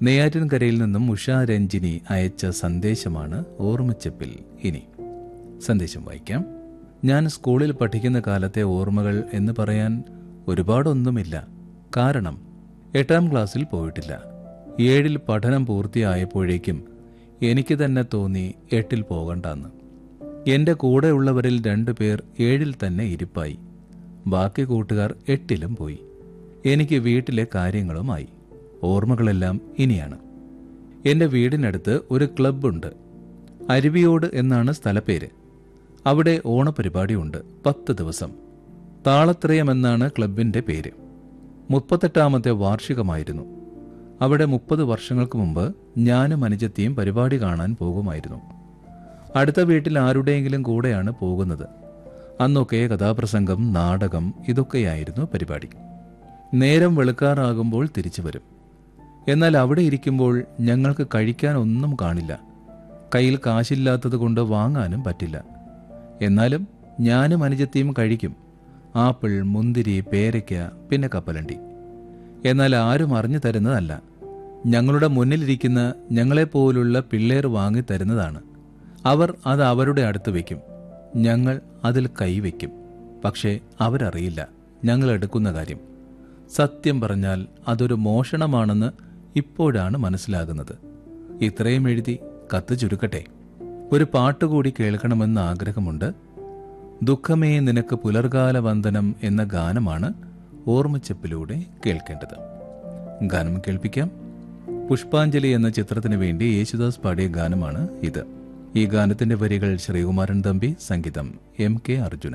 നെയ്യാറ്റിൻകരയിൽ നിന്നും ഉഷാ രഞ്ജിനി അയച്ച സന്ദേശമാണ് ഓർമ്മച്ചപ്പിൽ ഇനി സന്ദേശം വായിക്കാം ഞാൻ സ്കൂളിൽ പഠിക്കുന്ന കാലത്തെ ഓർമ്മകൾ എന്ന് പറയാൻ ഒരുപാടൊന്നുമില്ല കാരണം എട്ടാം ക്ലാസ്സിൽ പോയിട്ടില്ല ഏഴിൽ പഠനം പൂർത്തിയായപ്പോഴേക്കും എനിക്ക് തന്നെ തോന്നി എട്ടിൽ പോകണ്ടെന്ന് എന്റെ കൂടെയുള്ളവരിൽ രണ്ടുപേർ ഏഴിൽ തന്നെ ഇരിപ്പായി ബാക്കി കൂട്ടുകാർ എട്ടിലും പോയി എനിക്ക് വീട്ടിലെ കാര്യങ്ങളുമായി ഓർമ്മകളെല്ലാം ഇനിയാണ് എന്റെ വീടിനടുത്ത് ഒരു ക്ലബ്ബുണ്ട് അരുവിയോട് എന്നാണ് സ്ഥലപ്പേര് അവിടെ ഓണപരിപാടിയുണ്ട് പത്ത് ദിവസം താളത്രയം എന്നാണ് ക്ലബിന്റെ പേര് മുപ്പത്തെട്ടാമത്തെ വാർഷികമായിരുന്നു അവിടെ മുപ്പത് വർഷങ്ങൾക്ക് മുമ്പ് ഞാനും അനുജത്തിയും പരിപാടി കാണാൻ പോകുമായിരുന്നു അടുത്ത വീട്ടിൽ ആരുടെയെങ്കിലും കൂടെയാണ് പോകുന്നത് അന്നൊക്കെ കഥാപ്രസംഗം നാടകം ഇതൊക്കെയായിരുന്നു പരിപാടി നേരം വെളുക്കാറാകുമ്പോൾ തിരിച്ചു വരും എന്നാൽ അവിടെ ഇരിക്കുമ്പോൾ ഞങ്ങൾക്ക് കഴിക്കാൻ ഒന്നും കാണില്ല കയ്യിൽ കാശില്ലാത്തത് കൊണ്ട് വാങ്ങാനും പറ്റില്ല എന്നാലും ഞാനും അനുജത്തിയും കഴിക്കും ആപ്പിൾ മുന്തിരി പേരയ്ക്ക പിന്നെ കപ്പലണ്ടി എന്നാൽ ആരും അറിഞ്ഞു തരുന്നതല്ല ഞങ്ങളുടെ മുന്നിലിരിക്കുന്ന ഞങ്ങളെപ്പോലുള്ള പിള്ളേർ വാങ്ങി തരുന്നതാണ് അവർ അത് അവരുടെ അടുത്ത് വയ്ക്കും ഞങ്ങൾ അതിൽ കൈവയ്ക്കും പക്ഷേ അവരറിയില്ല ഞങ്ങൾ എടുക്കുന്ന കാര്യം സത്യം പറഞ്ഞാൽ അതൊരു മോഷണമാണെന്ന് ഇപ്പോഴാണ് മനസ്സിലാകുന്നത് ഇത്രയും എഴുതി കത്ത് ചുരുക്കട്ടെ ഒരു പാട്ടുകൂടി കേൾക്കണമെന്ന് ആഗ്രഹമുണ്ട് ദുഃഖമേ നിനക്ക് പുലർകാല വന്ദനം എന്ന ഗാനമാണ് ഓർമ്മച്ചപ്പിലൂടെ കേൾക്കേണ്ടത് ഗാനം കേൾപ്പിക്കാം പുഷ്പാഞ്ജലി എന്ന ചിത്രത്തിന് വേണ്ടി യേശുദാസ് പാടിയ ഗാനമാണ് ഇത് ഈ ഗാനത്തിന്റെ വരികൾ ശ്രീകുമാരൻ തമ്പി സംഗീതം എം കെ അർജുനൻ